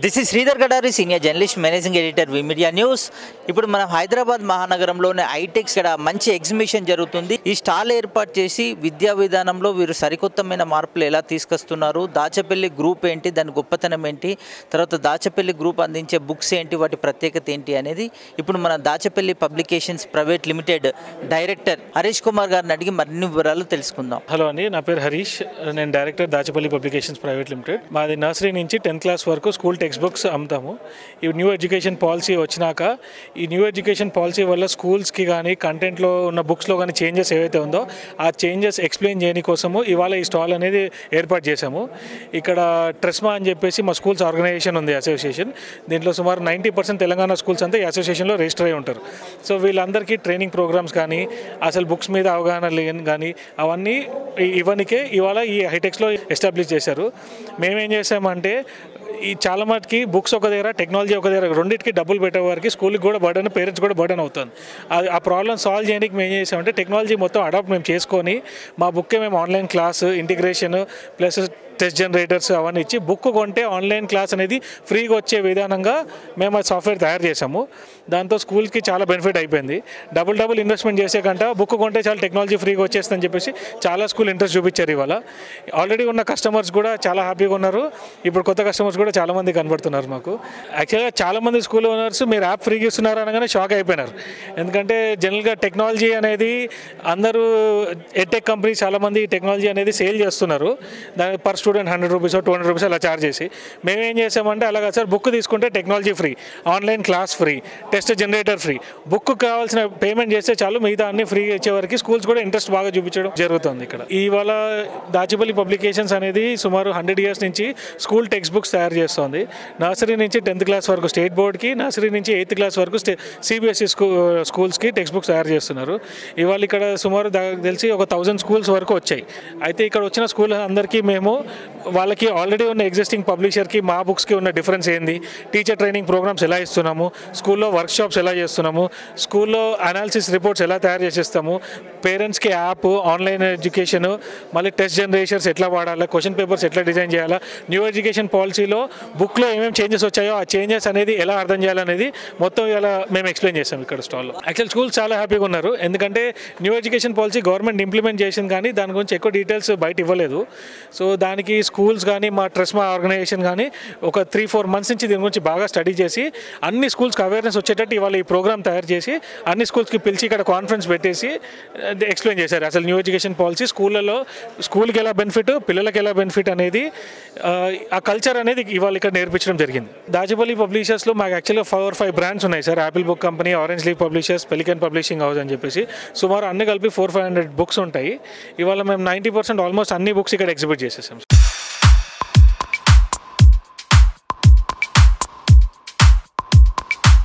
this is Sridhar Gadari senior journalist managing editor V media news ఇప్పుడు మనం హైదరాబాద్ మహానగరంలోని ఐటెక్స్ ఇక్కడ మంచి ఎగ్జిబిషన్ జరుగుతుంది ఈ స్టాల్ ఏర్పాటు చేసి విద్యా విధానంలో వీరు సరికొత్తమైన మార్పులు ఎలా తీసుకొస్తున్నారు దాచపల్లి గ్రూప్ ఏంటి దాని గొప్పతనం ఏంటి తర్వాత దాచపల్లి గ్రూప్ అందించే బుక్స్ ఏంటి వాటి ప్రత్యేకత ఏంటి అనేది ఇప్పుడు మన Dachapalli publications private limited director Harish Kumar గారిని అడిగి మరిన్ని వివరాలు తెలుసుకుందాం హలో అండి నా పేరు హరీష్ నేను director Dachapalli publications private limited మాది నర్సరీ నుంచి టెన్త్ క్లాస్ వరకు స్కూల్ టెక్స్ట్ బుక్స్ అమ్ముతాము ఈ న్యూ ఎడ్యుకేషన్ పాలసీ వచ్చినాక ఈ న్యూ ఎడ్యుకేషన్ పాలసీ వల్ల స్కూల్స్కి కానీ కంటెంట్లో ఉన్న బుక్స్లో కానీ చేంజెస్ ఏవైతే ఉందో ఆ చేంజెస్ ఎక్స్ప్లెయిన్ చేయని కోసము ఇవాళ ఈ స్టాల్ అనేది ఏర్పాటు చేశాము ఇక్కడ ట్రెస్మా అని చెప్పేసి మా స్కూల్స్ ఆర్గనైజేషన్ ఉంది అసోసియేషన్ దీంట్లో సుమారు నైంటీ పర్సెంట్ తెలంగాణ స్కూల్స్ అంతా ఈ అసోసియేషన్లో రిజిస్టర్ అయి ఉంటారు సో వీళ్ళందరికీ ట్రైనింగ్ ప్రోగ్రామ్స్ కానీ అసలు బుక్స్ మీద అవగాహన లేని కానీ అవన్నీ ఇ- ఇవ్వనికే ఇవాళ ఈ హైటెక్స్లో ఎస్టాబ్లిష్ చేశారు మేమేం చేసామంటే ఈ చాలా మటుకి బుక్స్ ఒక దగ్గర టెక్నాలజీ ఒక దగ్గర రెండింటికి డబ్బులు పెట్టే వారికి స్కూల్కి కూడా బర్డన్ పేరెంట్స్ కూడా బర్డన్ అవుతుంది అది ఆ ప్రాబ్లమ్ సాల్వ్ చేయడానికి మేము ఏం చేసామంటే టెక్నాలజీ మొత్తం అడాప్ట్ మేము చేసుకొని మా బుక్కే మేము online class integration plus test generators అవన్నీ ఇచ్చి బుక్ కొంటే ఆన్లైన్ క్లాస్ అనేది ఫ్రీగా వచ్చే విధానంగా మేము ఆ సాఫ్ట్వేర్ తయారు చేసాము దాంతో స్కూల్కి చాలా బెనిఫిట్ అయిపోయింది డబుల్ డబుల్ ఇన్వెస్ట్మెంట్ చేసే కంట బుక్ కొంటే చాలా టెక్నాలజీ ఫ్రీగా వచ్చేస్తుందని చెప్పేసి చాలా స్కూల్ ఇంట్రెస్ట్ చూపించారు ఇవాళ ఆల్రెడీ ఉన్న కస్టమర్స్ కూడా చాలా హ్యాపీగా ఉన్నారు ఇప్పుడు కొత్త కస్టమర్స్ కూడా చాలా మంది కనబడుతున్నారు మాకు యాక్చువల్గా చాలా మంది స్కూల్ ఓనర్స్ మీరు యాప్ ఫ్రీగా ఇస్తున్నారు అనగానే షాక్ అయిపోయినారు ఎందుకంటే జనరల్గా టెక్నాలజీ అనేది అందరూ ఎటెక్ కంపెనీ చాలా మంది టెక్నాలజీ అనేది సేల్ చేస్తున్నారు దాని per student hundred rupees two hundred rupees అలా చార్జ్ చేసి మేము ఏం చేసామంటే అలాగా సార్ బుక్ తీసుకుంటే technology free online class free test generator free book కావాల్సిన పేమెంట్ చేస్తే చాలు మిగతా అన్ని ఫ్రీగా ఇచ్చే వరకు స్కూల్స్ కూడా ఇంట్రెస్ట్ బాగా చూపించడం జరుగుతుంది ఇక్కడ ఇవాళ దాచిపల్లి పబ్లికేషన్స్ అనేది సుమారు హండ్రెడ్ ఇయర్స్ నుంచి స్కూల్ టెక్స్ట్ బుక్స్ తయారు చేస్తుంది నర్సరీ నుంచి టెన్త్ క్లాస్ వరకు స్టేట్ బోర్డ్కి నర్సరీ నుంచి ఎయిత్ క్లాస్ వరకు స్టే సిబిఎస్ఈ స్కూ స్కూల్స్కి టెక్స్ట్ బుక్స్ తయారు చేస్తున్నారు ఇవాళ ఇక్కడ సుమారు దా- తెలిసి ఒక థౌజండ్ స్కూల్స్ వరకు వచ్చాయి అయితే ఇక్కడ వచ్చిన స్కూల్ అందరికీ మేము వాళ్ళకి ఆల్రెడీ ఉన్న ఎగ్జిస్టింగ్ పబ్లిషర్కి మా బుక్స్కి ఉన్న డిఫరెన్స్ ఏంది టీచర్ ట్రైనింగ్ ప్రోగ్రామ్స్ ఎలా ఇస్తున్నాము స్కూల్లో వర్క్షాప్స్ ఎలా చేస్తున్నాము స్కూల్లో అనాలిసిస్ రిపోర్ట్స్ ఎలా తయారు చేసేస్తాము పేరెంట్స్కి యాప్ ఆన్లైన్ ఎడ్యుకేషన్ మళ్ళీ టెస్ట్ జనరేషన్స్ ఎట్లా వాడాలా క్వశ్చన్ పేపర్స్ ఎట్లా డిజైన్ చేయాలా న్యూ ఎడ్యుకేషన్ పాలసీలో బుక్లో ఏమేమి చేంజెస్ వచ్చాయో ఆ చేంజెస్ అనేది ఎలా అర్థం చేయాలనేది మొత్తం ఇలా మేము ఎక్స్ప్లెయిన్ చేస్తాం ఇక్కడ స్టాల్లో యాక్చువల్ స్కూల్స్ చాలా హ్యాపీగా ఉన్నారు ఎందుకంటే new education policy government implement చేసింది కానీ దాని గురించి ఎక్కువ డీటెయిల్స్ బయట ఇవ్వలేదు సో దానికి స్కూల్స్ కానీ మా ట్రస్మా ఆర్గనైజేషన్ కానీ ఒక త్రీ ఫోర్ మంత్స్ నుంచి దీని గురించి బాగా స్టడీ చేసి అన్ని స్కూల్స్కి అవేర్నెస్ వచ్చేటట్టు ఇవాళ ఈ ప్రోగ్రామ్ తయారు చేసి అన్ని స్కూల్స్కి పిలిచి ఇక్కడ కాన్ఫరెన్స్ పెట్టేసి ఎక్స్ప్లెయిన్ చేశారు అసలు న్యూ ఎడ్యుకేషన్ పాలసీ స్కూళ్ళలో స్కూల్కి ఎలా బెనిఫిట్ పిల్లలకి ఎలా బెనిఫిట్ అనేది ఆ, ఆ కల్చర్ అనేది ఇవాళ ఇక్కడ నేర్పించడం జరిగింది దాచిపల్లి పబ్లిషర్స్లో మాకు యాక్చువల్గా ఫోర్ ఫైవ్ బ్రాండ్స్ ఉన్నాయి sir Apple book company orange leaf publishers pelican publishing house అని చెప్పేసి సుమారు అన్ని కలిపి ఫోర్ ఫైవ్ హండ్రెడ్ బుక్స్ ఉంటాయి ఇవాళ మేము నైంటీ పర్సెంట్ ఆల్మోస్ట్ అన్ని బుక్స్ ఇక్కడ ఎగ్జిబిట్ చేసేసాం